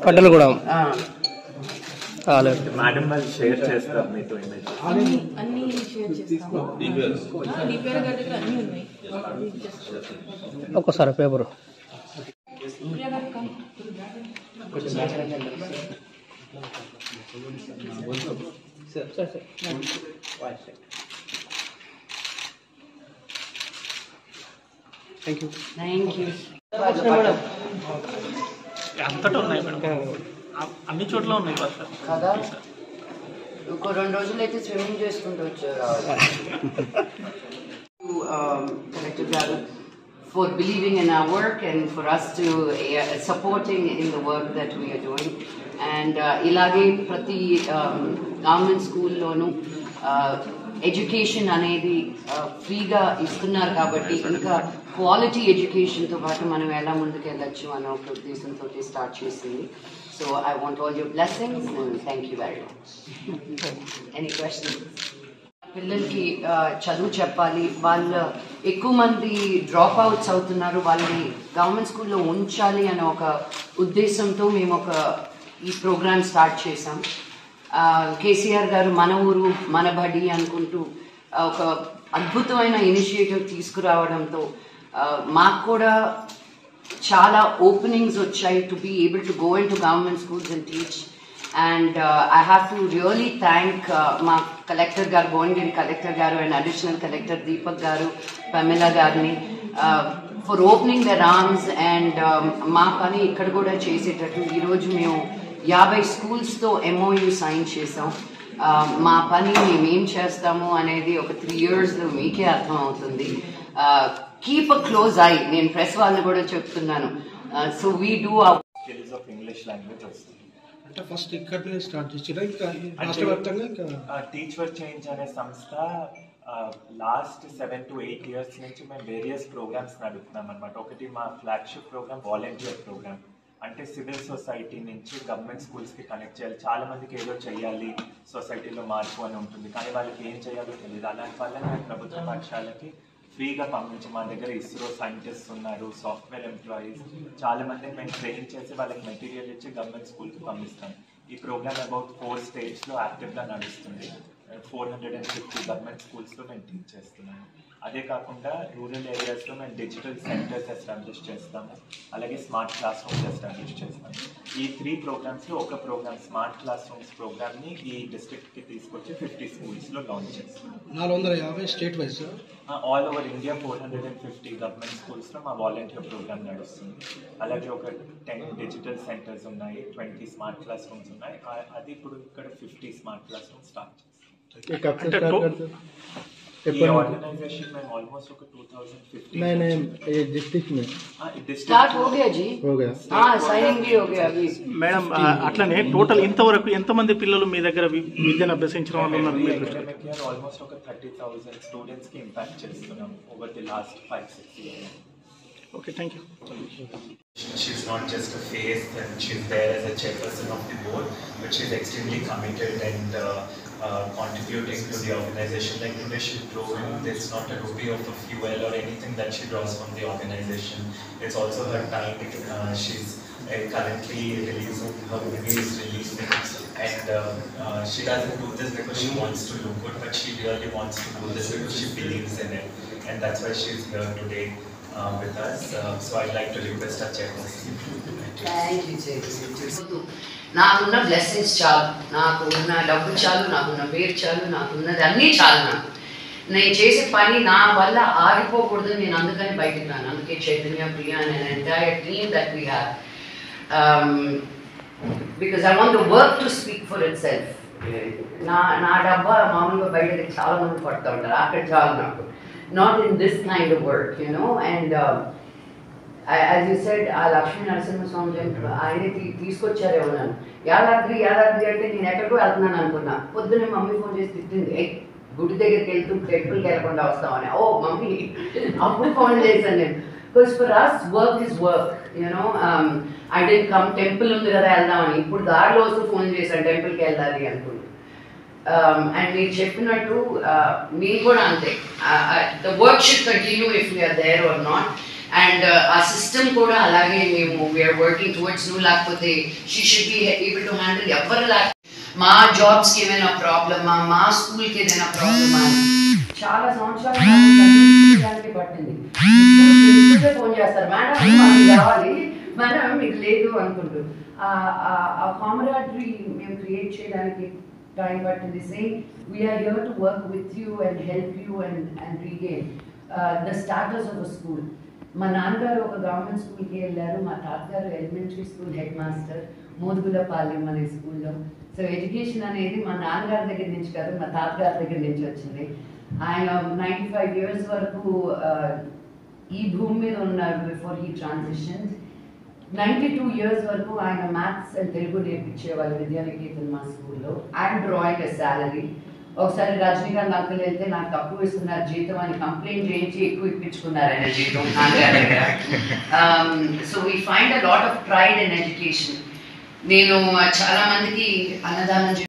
పంటలు కూడా ఆ, కాలేదు మేడం వాళ్ళు షేర్ చేస్తారు మీతో ఇమేజ్ అన్ని అన్ని షేర్ చేస్తాము ఆ, నీ పేరు గారి దగ్గర అన్ని ఉన్నాయి Just- ఒక్కసారి పేపరు ప్రియా గారు come. Thank you thank you అంతటా ఉన్నాయి మేడం అ- అన్ని చోట్ల ఉన్నాయి వర్ష కదా ఇంకో రెండు రోజులు అయితే స్విమ్మింగ్ చేసుకుంటూ వచ్చారు కలెక్టర్ గారు for believing in our work and for us to supporting in the work that we're doing and ఇలాగే ప్రతి గవర్నమెంట్ స్కూల్లోనూ ఎడ్యుకేషన్ అనేది ఫ్రీగా ఇస్తున్నారు కాబట్టి ఇంకా క్వాలిటీ ఎడ్యుకేషన్తో పాటు మనం ఎలా ముందుకు వెళ్ళొచ్చు అన్న ఒక ఉద్దేశంతో స్టార్ట్ చేసింది so I want all your blessings and thank you very much any question పిల్లలకి ఆ, చదువు చెప్పాలి వాళ్ళు ఎక్కువ మంది డ్రాప్ అవుట్స్ అవుతున్నారు వాళ్ళని గవర్నమెంట్ స్కూల్లో ఉంచాలి అనే ఒక ఉద్దేశంతో మేము ఒక ఈ ప్రోగ్రామ్ స్టార్ట్ చేసాం ఆ, కేసీఆర్ గారు మన ఊరు మన బడి అనుకుంటూ ఆ, ఒక అద్భుతమైన ఇనిషియేటివ్ తీసుకురావడంతో ఆ, మాకు కూడా చాలా ఓపెనింగ్స్ వచ్చాయి to be able to go into government schools and teach and I have to really thank మా కలెక్టర్ గారు భువనగిరి కలెక్టర్ గారు అండ్ అడిషనల్ కలెక్టర్ దీపక్ గారు పమిల గారిని for opening the rooms and మా పని ఇక్కడ కూడా చేసేటట్టు ఈరోజు మేము యాభై స్కూల్స్తో ఎంఓయూ సైన్ చేసాం Uh, మా పని మేము ఏం చేస్తాము అనేది ఒక త్రీ ఇయర్స్లో మీకే అర్థం అవుతుంది కీప్ అ క్లోజ్ ఐ నేను ప్రెస్ వాళ్ళని కూడా చెప్తున్నాను so we do skills of English language వస్తుంది అంటే ఫస్ట్ ఇక్కడ నుంచి స్టార్ట్ చేసిరా ఇంకా రాష్ట్ర వ్యాప్తంగా ఇంకా టీచ్ ఫర్ చేంజ్ అనే సంస్థ last seven to eight years నుంచి మేము వేరియస్ ప్రోగ్రామ్స్ నడుపుతున్నాం అనమాట ఒకటి మా ఫ్లాగ్షిప్ ప్రోగ్రామ్ వాలంటీర్ ప్రోగ్రామ్ అంటే సివిల్ సొసైటీ నుంచి గవర్నమెంట్ స్కూల్స్కి కనెక్ట్ చేయాలి చాలా మందికి ఏదో చేయాలి సొసైటీలో మార్పు అని ఉంటుంది కానీ వాళ్ళకి ఏం చేయాలో తెలియదు అలాంటి వాళ్ళని మేము ప్రభుత్వ పాఠశాలకి ఫ్రీగా పంపించి మా దగ్గర ఇస్రో సైంటిస్ట్ ఉన్నారు సాఫ్ట్వేర్ ఎంప్లాయీస్ చాలా మందిని మేము ట్రైన్ చేసి వాళ్ళకి మెటీరియల్ ఇచ్చి గవర్నమెంట్ స్కూల్కి పంపిస్తాం ఈ ప్రోగ్రామ్ అబౌట్ ఫోర్ స్టేట్స్లో యాక్టివ్గా నడుస్తుంది four hundred and fifty government స్కూల్స్లో మేము టీచ్ చేస్తున్నాము అదే కాకుండా రూరల్ ఏరియాస్లో మేము డిజిటల్ సెంటర్స్ ఎస్టాబ్లిష్ చేస్తాము అలాగే స్మార్ట్ క్లాస్ రూమ్స్ ఎస్టాబ్లిష్ చేస్తాము ఈ త్రీ ప్రోగ్రామ్స్లో ఒక ప్రోగ్రామ్ స్మార్ట్ క్లాస్ రూమ్స్ ప్రోగ్రామ్ని ఈ డిస్ట్రిక్ట్కి తీసుకొచ్చి ఫిఫ్టీ స్కూల్స్లో లాంచ్ చేస్తున్నాం నాలుగు వందల యాభై state wise all over India four hundred and fifty government స్కూల్స్లో మా వాలంటీర్ ప్రోగ్రామ్ నడుస్తుంది అలాగే ఒక టెన్ డిజిటల్ సెంటర్స్ ఉన్నాయి ట్వంటీ స్మార్ట్ క్లాస్ రూమ్స్ ఉన్నాయి ఆ- అది ఇప్పుడు ఇక్కడ fifty smart classroom start చేస్తాం అంటే టో- ఈ ఆర్గనైజేషన్ మేము ఆల్మోస్ట్ ఒక టూ థౌజండ్ ఫిఫ్టీన్ नहीं नहीं ये डिस्ट्रिक्ट में స్టార్ట్ हो गया जी हो गया हाँ साइनिंग भी हो गया अभी మేడం ఆ, అట్లనే టోటల్ ఇంతవరకు ఎంతమంది పిల్లలు మీ దగ్గర వి- విద్యను అభ్యసించిన వాళ్ళు ఉన్నారు మీ దృష్టిలో అకాడమిక్ ఇయర్ ఆల్మోస్ట్ ఒక థర్టీ థౌసండ్ స్టూడెంట్స్కి ఇంపాక్ట్ చేస్తున్నాం over the last five six years okay thank you She's not just a face and she's there as a chairperson of the board, but she's extremely committed and uh, uh, contributing to the organization. Like today she drew in, there's not a rupee of a fuel or anything that she draws from the organization. It's also her time. Uh, she's uh, currently releasing, her movie is releasing and uh, uh, she doesn't do this because she wants to look good, but she really wants to do this because she believes in it. And that's why she's here today uh, with us. Uh, so I'd like to request our chairperson. Thank you చెప్పు నాకున్న blessings చాలు నాకు ఉన్న డబ్బు చాలు నాకున్న పేరు చాలు నాకున్నది అన్నీ చాలు నాకు నేను చేసే పని నా వల్ల ఆగిపోకూడదు నేను అందుకని బయటకు రాను అందుకే Chaitanya Priya and entire team that we have because I want the work to speak for itself నా నా డబ్బా మామూలుగా బయటకి చాలా మంది పడుతూ ఉంటారు అక్కడ చాలు నాకు not in this kind of work you know and as you said ఆ లక్ష్మీ నరసింహస్వామి టెంపుల్ ఆయనే తీ- తీసుకొచ్చారేమో నన్ను యాదాద్రి యాదాద్రి అంటే నేను ఎక్కడికో వెళ్తున్నాను అనుకున్నా పొద్దున్నే మమ్మీ ఫోన్ చేసి తిట్టింది "ఏయ్, గుడి దగ్గరికి వెళ్తూ టెంపుల్కి వెళ్ళకుండా వస్తామని ఓ మమ్మీ అప్పుడు ఫోన్ చేశాను నేను because for us work is work you know I didn't come temple ఉంది కదా వెళ్దామని ఇప్పుడు దారిలో వస్తూ ఫోన్ చేశాను టెంపుల్కి వెళ్ళాలి అనుకుంటూ అండ్ మీరు చెప్పినట్టు uh, మీరు కూడా అంతే the work should continue if you're there or not and ఆ సిస్టమ్ కూడా అలాగే మేము వీఆర్ వర్కింగ్ టువర్డ్స్ నువ్వు లేకపోతే she should be able to handle ఎవరు లేక మా జాబ్స్కి ఏమైనా ప్రాబ్లమా మా స్కూల్కి ఏదైనా ప్రాబ్లమా చాలా సంవత్సరాలు నాకు కనిపించడానికి పట్టింది ఇప్పుడు ఫోన్ చేస్తారు మేడం మాకు కావాలి మేడం మీకు లేదు అనుకుంటూ ఆ- ఆ- ఆ కామరాడరీ మేము క్రియేట్ చేయడానికి టైం పట్టింది same we're here to work with you and help you and and regain the starters of school మా నాన్నగారు ఒక గవర్నమెంట్ స్కూల్కి వెళ్ళారు మా తాతగారు elementary school headmaster Modugulapalem అనే స్కూల్లో సో ఎడ్యుకేషన్ అనేది మా నాన్నగారి దగ్గర నుంచి కాదు మా తాతగారి దగ్గర నుంచి వచ్చింది ఆయన నైంటీ ఫైవ్ ఇయర్స్ వరకు uh, ఈ భూమి మీద ఉన్నారు బిఫోర్ ఈ ట్రాన్సిషన్ నైంటీ టూ ఇయర్స్ వరకు ఆయన మ్యాథ్స్ అండ్ తెలుగు నేర్పించేవాళ్ళు విద్యానికేతన్ మా స్కూల్లో అండ్ డ్రాయింగ్ సాలరీ ఒకసారి రజనీకాంత్ అంకుల్ వెళ్తే నాకు తక్కువ ఇస్తున్నారు జీతం అని కంప్లైంట్ చేయించి ఎక్కువ ఇప్పించుకున్నారు ఆయన జీతం నాన్నగారి దగ్గర so we find a lot of pride in education నేను చాలా మందికి అన్నదానం